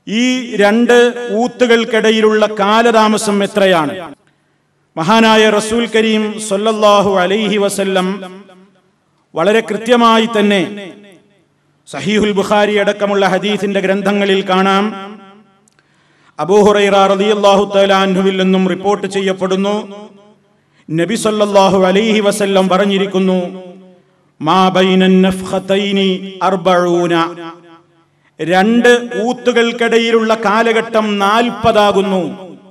ഈ രണ്ട് ഊത്തുകൾക്കിടയിലുള്ള കാലതാമസം എത്രയാണ് മഹാനായ റസൂൽ കരീം സൊല്ലല്ലാഹു അലൈഹി വസല്ലം വളരെ കൃത്യമായി തന്നെ സഹീഹുൽ ബുഖാരി അടക്കമുള്ള ഹദീസിന്റെ ഗ്രന്ഥങ്ങളിൽ കാണാം അബൂഹുറൈറ റളിയല്ലാഹു തആല അൻഹുവിൽ നിന്നും റിപ്പോർട്ട് ചെയ്യപ്പെടുന്നു നബി സല്ലല്ലാഹു അലൈഹി വസല്ലം പറഞ്ഞിരിക്കുന്നു മാ ബൈനൻ നഫ്ഖതൈനി അർബഊന രണ്ട് ഊത്തുകൾക്കിടയിലുള്ള കാലഘട്ടം നാൽപ്പതാകുന്നു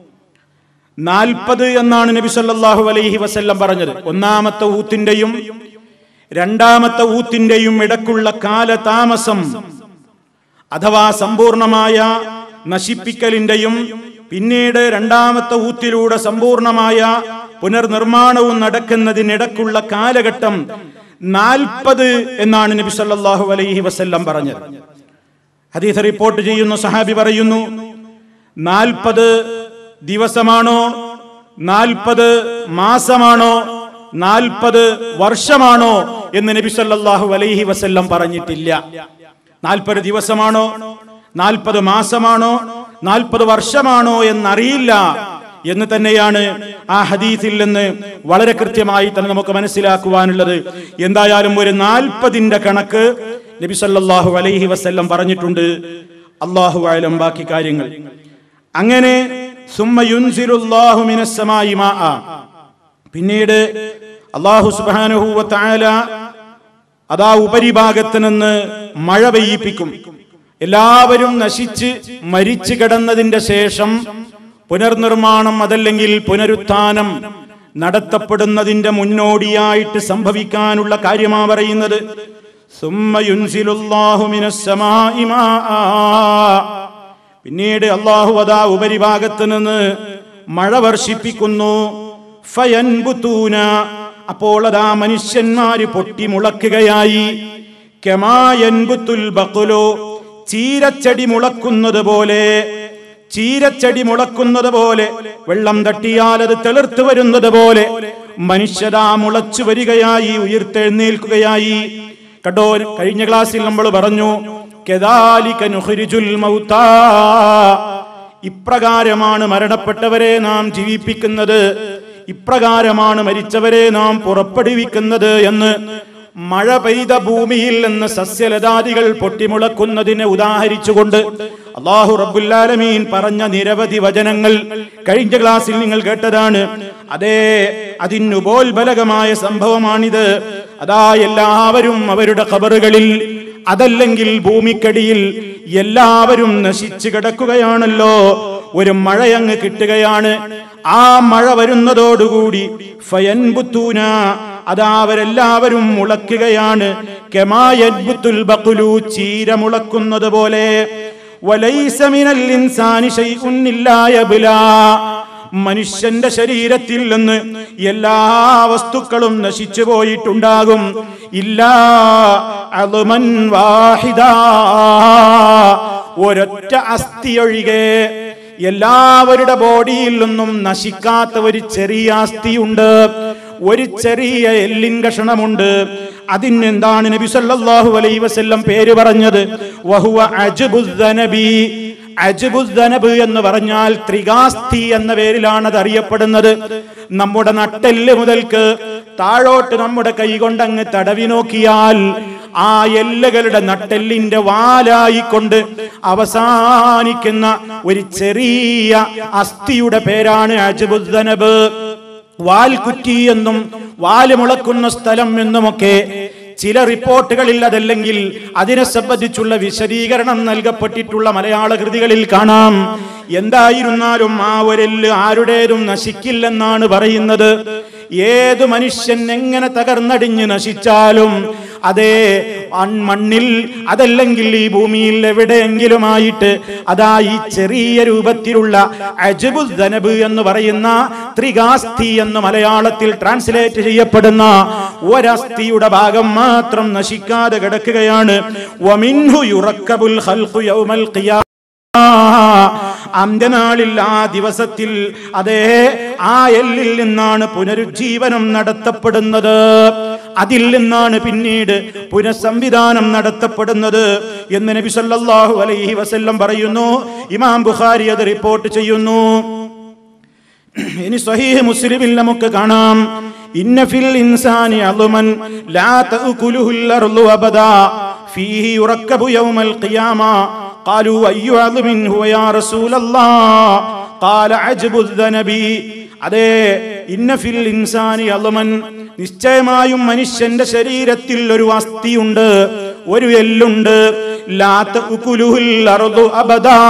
നാൽപ്പത് എന്നാണ് നബി സല്ലല്ലാഹു അലൈഹി വസല്ലം പറഞ്ഞത് ഒന്നാമത്തെ ഊത്തിന്റെയും രണ്ടാമത്തെ ഊത്തിന്റെയും ഇടക്കുള്ള കാലതാമസം അഥവാ സമ്പൂർണമായ നശിപ്പിക്കലിന്റെയും പിന്നീട് രണ്ടാമത്തെ ഊത്തിലൂടെ സമ്പൂർണമായ പുനർനിർമ്മാണവും നടക്കുന്നതിനിടക്കുള്ള കാലഘട്ടം നാൽപ്പത് എന്നാണ് നബി സല്ലല്ലാഹു അലൈഹി വസല്ലം പറഞ്ഞത് ഹദീസ് റിപ്പോർട്ട് ചെയ്യുന്ന സഹാബി പറയുന്നു നാൽപ്പത് ദിവസമാണോ നാൽപ്പത് മാസമാണോ നാൽപ്പത് വർഷമാണോ എന്ന് നബി സല്ലല്ലാഹു അലൈഹി വസല്ലം പറഞ്ഞിട്ടില്ല നാൽപ്പത് ദിവസമാണോ നാൽപ്പത് മാസമാണോ നാൽപ്പത് വർഷമാണോ എന്നറിയില്ല എന്ന് തന്നെയാണ് ആ ഹദീസിൽ നിന്ന് വളരെ കൃത്യമായി തന്നെ നമുക്ക് മനസ്സിലാക്കുവാനുള്ളത് എന്തായാലും ഒരു നാൽപ്പതിന്റെ കണക്ക് നബി സല്ലല്ലാഹു അലൈഹി വസല്ലം പറഞ്ഞിട്ടുണ്ട് അള്ളാഹു ആയാലും ബാക്കി കാര്യങ്ങൾ അങ്ങനെ സുമ്മ യുൻസിലുല്ലാഹു മിനസ്സമായി മാഅ പിന്നീട് അള്ളാഹു സുബ്ഹാനഹു വ തആല അതാ ഉപരിഭാഗത്ത് നിന്ന് മഴ പെയ്യിപ്പിക്കും എല്ലാവരും നശിച്ച് മരിച്ചു കിടന്നതിന്റെ ശേഷം പുനർനിർമ്മാണം അതല്ലെങ്കിൽ പുനരുത്ഥാനം നടത്തപ്പെടുന്നതിന്റെ മുന്നോടിയായിട്ട് സംഭവിക്കാനുള്ള കാര്യമാ പറയുന്നത് സുമ്മ യുൻസിലുല്ലാഹു മിനസ്സമാഇ മാആ. പിന്നീട് അള്ളാഹു അതാ ഉപരിഭാഗത്ത് നിന്ന് മഴ വർഷിപ്പിക്കുന്നു ഫയൻബുത്തൂന അപ്പോൾ അതാ മനുഷ്യന്മാര് പൊട്ടിമുളക്കുകയായി കെമായൻബുത്തുൽ ബഖുലോ ചീരച്ചെടി മുളക്കുന്നത് പോലെ ചീരച്ചെടി മുളക്കുന്നത് പോലെ വെള്ളം തട്ടിയാൽ അത് തെളിർത്ത് വരുന്നത് പോലെ മനുഷ്യതാ മുളച്ചു വരികയായി ഉയർത്തെഴുന്നേൽക്കുകയായി കേട്ടോ കഴിഞ്ഞ ക്ലാസ്സിൽ നമ്മൾ പറഞ്ഞു കെദാലിക നുഖ്രിജുൽ മൗതാ ഇപ്രകാരമാണ് മരണപ്പെട്ടവരെ നാം ജീവിപ്പിക്കുന്നത് ഇപ്രകാരമാണ് മരിച്ചവരെ നാം പുറപ്പെടുവിക്കുന്നത് എന്ന് മഴ പെയ്ത ഭൂമിയിൽ നിന്ന് സസ്യലതാദികൾ പൊട്ടിമുളക്കുന്നതിനെ ഉദാഹരിച്ചുകൊണ്ട് അള്ളാഹു റബ്ബുല്ലാലമീൻ പറഞ്ഞ നിരവധി വചനങ്ങൾ കഴിഞ്ഞ ക്ലാസ്സിൽ നിങ്ങൾ കേട്ടതാണ് അതേ അതിനുപോൽബലകമായ സംഭവമാണിത് അതാ എല്ലാവരും അവരുടെ ഖബറുകളിൽ അതല്ലെങ്കിൽ ഭൂമിക്കടിയിൽ എല്ലാവരും നശിച്ചു കിടക്കുകയാണല്ലോ ഒരു മഴയങ്ങ് കിട്ടുകയാണ് ആ മഴ വരുന്നതോടുകൂടി ഫയൻബുത്തൂന അതാ അവരെല്ലാവരും മുളയ്ക്കുകയാണ് കെമായൻബുത്തുൽ ബഖുലു ചീര മുളക്കുന്നത് പോലെ വലൈസ മിനൽ ഇൻസാനി ശൈഉൻ ഇല്ലാ യബ്ലാ മനുഷ്യന്റെ ശരീരത്തിൽ നിന്ന് എല്ലാ വസ്തുക്കളും നശിച്ചു പോയിട്ടുണ്ടാകും ഇല്ലാ അളുമൻ വാഹിദ ഒരൊറ്റ അസ്ഥി ഒഴികെ എല്ലാവരുടെ ബോഡിയിൽ നിന്നും നശിക്കാത്ത ഒരു ചെറിയ അസ്ഥിയുണ്ട് ഒരു ചെറിയ എല്ലിൻ കഷണമുണ്ട് അതിന് എന്താണ് നബി സല്ലല്ലാഹു അലൈഹി വസല്ലം പേര് പറഞ്ഞത് വഹുവ അജ്ബുദ്ദനബി അജ്ബുദ്ദനബ് എന്ന് പറഞ്ഞാൽ ത്രികാസ്ഥി എന്ന പേരിലാണ് അത് അറിയപ്പെടുന്നത് നമ്മുടെ നട്ടെല്ല് മുതൽക്ക് താഴോട്ട് നമ്മുടെ കൈ കൊണ്ടങ്ങ് തടവി നോക്കിയാൽ ആ എല്ലുകളുടെ നട്ടെല്ലിന്റെ വാലായിക്കൊണ്ട് അവസാനിക്കുന്ന ഒരു ചെറിയ അസ്ഥിയുടെ പേരാണ് അജ്ബുദ്ദനബ് വാൽകുറ്റി എന്നും വാല് മുളക്കുന്ന സ്ഥലം എന്നുമൊക്കെ ചില റിപ്പോർട്ടുകളിൽ അതല്ലെങ്കിൽ അതിനെ സംബന്ധിച്ചുള്ള വിശദീകരണം നൽകപ്പെട്ടിട്ടുള്ള മലയാള കൃതികളിൽ കാണാം എന്തായിരുന്നാലും ആ ഒരെല്ല് ആരുടേതും നശിക്കില്ലെന്നാണ് പറയുന്നത് ഏതു മനുഷ്യൻ എങ്ങനെ തകർന്നടിഞ്ഞ് നശിച്ചാലും അതേ അൺ- മണ്ണിൽ അതല്ലെങ്കിൽ ഈ ഭൂമിയിൽ എവിടെയെങ്കിലുമായിട്ട് അതാ ഈ ചെറിയ രൂപത്തിലുള്ള അജബുൽ ധനബ് എന്ന് പറയുന്ന ത്രികാസ്ഥി എന്ന് മലയാളത്തിൽ ട്രാൻസ്ലേറ്റ് ചെയ്യപ്പെടുന്ന ഒരസ്ഥിയുടെ ഭാഗം മാത്രം നശിക്കാതെ കിടക്കുകയാണ് വമിൻഹു യുറക്കബുൽ ഖൽഖു യൗമൽ ഖിയാ അന്ത്യനാളിൽ ആ ദിവസത്തിൽ അതേ ആ എല്ലിൽ നിന്നാണ് പുനരുജ്ജീവനം നടത്തപ്പെടുന്നത് അതിൽ നിന്നാണ് പിന്നീട് പുനഃസംവിധാനം നടത്തപ്പെടുന്നത് എന്ന് നബി സല്ലല്ലാഹു അലൈഹി വസല്ലം പറയുന്നു ഇമാം ബുഖാരി അത് റിപ്പോർട്ട് ചെയ്യുന്നു ഇനി സ്വഹീഹ് മുസ്ലിമിൽ നമുക്ക് കാണാം ഇന്ന ഫിൽ ഇൻസാനി അളുമൻ ലാ തഅകുലുഹുൽ അർളു അബദാ ഫീഹി യുറക്കബു യൗമൽ ഖിയാമ قالوا أي عظم هو يا رسول الله قال عجب الذنبي അതെ ഇന്ന ഫിൽ ഇൻസാനി അളുമൻ നിശ്ചയമായും മനുഷ്യന്റെ ശരീരത്തിൽ ഒരു അസ്ഥിയുണ്ട് ഒരു എല്ലുണ്ട് ലാ തഅകുലുഹുൽ അർളു അബദാ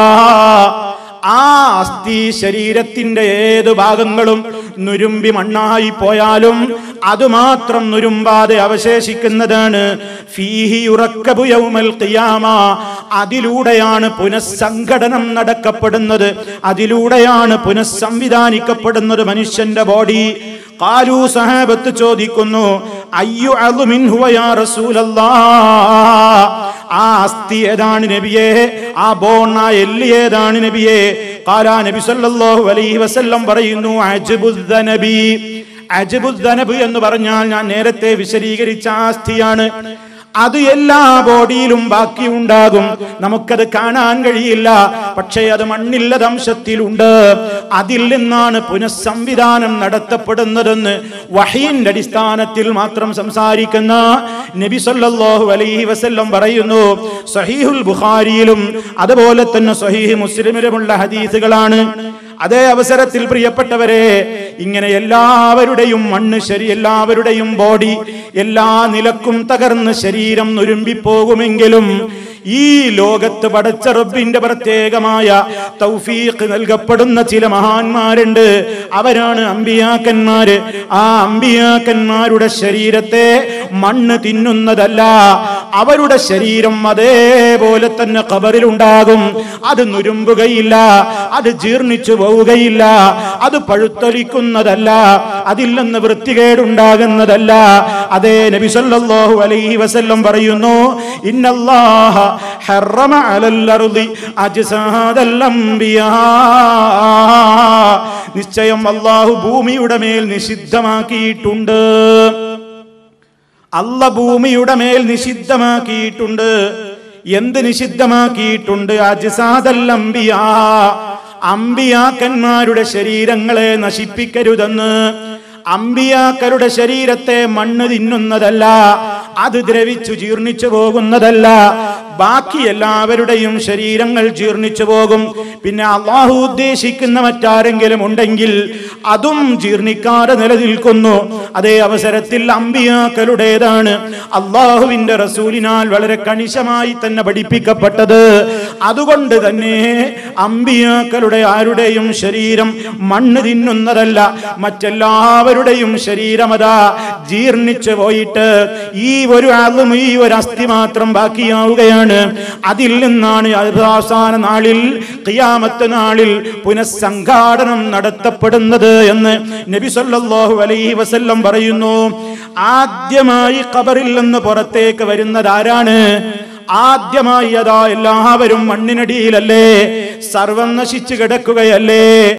ആ അസ്ഥി ശരീരത്തിന്റെ ഏത് ഭാഗങ്ങളും നുരുമ്പി മണ്ണായി പോയാലും അതുമാത്രം നുരുമ്പാതെ അവശേഷിക്കുന്നതാണ് ഫീഹി ഉറക്കബു യൗമൽ ഖിയാമ അതിലൂടെയാണ് പുനഃസംഘടനം നടക്കപ്പെടുന്നത് അതിലൂടെയാണ് പുനഃസംവിധാനിക്കപ്പെടുന്നത് മനുഷ്യന്റെ ബോഡി കാലു സഹാബത്ത് ചോദിക്കുന്നു അയ്യു അളുമിൻ ഹുവ യാ റസൂലല്ലാ ആ അസ്ഥി ഏതാണ് നബിയെ ആ ബോൺ ആ എല്ല് ഏതാണ് നബിയെ കാലാ നബി സല്ലല്ലാഹു അലൈഹി വസല്ലം പറയുന്നു അജ്ബുദ്ദനബി അജ്ബുദ്ദനബ് എന്ന് പറഞ്ഞാൽ ഞാൻ നേരത്തെ വിശദീകരിച്ച ആ അസ്ഥിയാണ് അത് എല്ലാ ബോഡിയിലും ബാക്കിയുണ്ടാകും നമുക്കത് കാണാൻ കഴിയില്ല പക്ഷേ അത് മണ്ണില്ലത് അംശത്തിലുണ്ട് അതിൽ നിന്നാണ് പുനഃസംവിധാനം നടത്തപ്പെടുന്നതെന്ന് വഹീന്റെ അടിസ്ഥാനത്തിൽ മാത്രം സംസാരിക്കുന്ന നബി സല്ലല്ലാഹു അലൈഹി വസല്ലം പറയുന്നു സഹീഹുൽ ബുഖാരിയിലും അതുപോലെ തന്നെ സഹീഹ് മുസ്ലിമിലുമുള്ള ഹദീസുകളാണ് അതേ അവസരത്തിൽ പ്രിയപ്പെട്ടവരെ ഇങ്ങനെ എല്ലാവരുടെയും മണ്ണ് ശരി എല്ലാവരുടെയും ബോഡി എല്ലാ നിലക്കും തകർന്ന് ശരീരം നുരുമ്പിപ്പോകുമെങ്കിലും ഈ ലോകത്ത് പടച്ച റബ്ബിന്റെ പ്രത്യേകമായ തൗഫീഖ് നൽകപ്പെടുന്ന ചില മഹാന്മാരുണ്ട് അവരാണ് അമ്പിയാക്കന്മാര് ആ അമ്പിയാക്കന്മാരുടെ ശരീരത്തെ മണ്ണ് തിന്നുന്നതല്ല അവരുടെ ശരീരം അതേപോലെ തന്നെ കബറിലുണ്ടാകും അത് നുരുമ്പുകയില്ല അത് ജീർണിച്ചു പോവുകയില്ല അത് പഴുത്തൊലിക്കുന്നതല്ല അതിൽ നിന്ന് വൃത്തികേടുണ്ടാകുന്നതല്ല അതേ നബി സല്ലല്ലാഹു അലൈഹി വസല്ലം പറയുന്നു ഇന്നല്ലാഹ ഹറമ അലൽ അർളി അജ്സാദൽ അംബിയാ നിശ്ചയം അല്ലാഹു ഭൂമിയുടെ മേൽ നിഷിദ്ധമാക്കിയിട്ടുണ്ട് അല്ല ഭൂമിയുടെ മേൽ നിഷിദ്ധമാക്കിയിട്ടുണ്ട് എന്ത് നിഷിദ്ധമാക്കിയിട്ടുണ്ട് അജ്സാദൽ അംബിയാ അമ്പിയാക്കന്മാരുടെ ശരീരങ്ങളെ നശിപ്പിക്കരുതെന്ന് അമ്പിയാക്കളുടെ ശരീരത്തെ മണ്ണ് തിന്നുന്നതല്ല അത് ദ്രവിച്ചു ജീർണിച്ചു പോകുന്നതല്ല ബാക്കി എല്ലാവരുടെയും ശരീരങ്ങൾ ജീർണിച്ചു പോകും പിന്നെ അള്ളാഹു ഉദ്ദേശിക്കുന്ന മറ്റാരെങ്കിലും ഉണ്ടെങ്കിൽ അതും ജീർണിക്കാതെ നിലനിൽക്കുന്നു അതേ അവസരത്തിൽ അമ്പിയാക്കളുടേതാണ് അള്ളാഹുവിന്റെ റസൂലിനാൽ വളരെ കണിശമായി തന്നെ പഠിപ്പിക്കപ്പെട്ടത് അതുകൊണ്ട് തന്നെ അമ്പിയാക്കളുടെ ആരുടെയും ശരീരം മണ്ണ് തിന്നുന്നതല്ല മറ്റെല്ലാവരുടെയും ശരീരമതാ ജീർണിച്ചു പോയിട്ട് ഈ ഒരു ആളും ഈ ഒരു അസ്ഥി മാത്രം ബാക്കിയാവുകയാണ് അതിൽ നിന്നാണ് അവസാന നാളിൽ ഖിയാമത്ത് നാളിൽ പുനഃസംഘാടനം നടത്തപ്പെടുന്നത് എന്ന് നബി സല്ലല്ലാഹു അലൈഹി വസല്ലം പറയുന്നു ആദ്യമായി ഖബറിൽ നിന്ന് പുറത്തേക്ക് വരുന്നത് ആരാണ് ആദ്യമായി അതാ എല്ലാവരും മണ്ണിനടിയിലല്ലേ സർവം നശിച്ചു കിടക്കുകയല്ലേ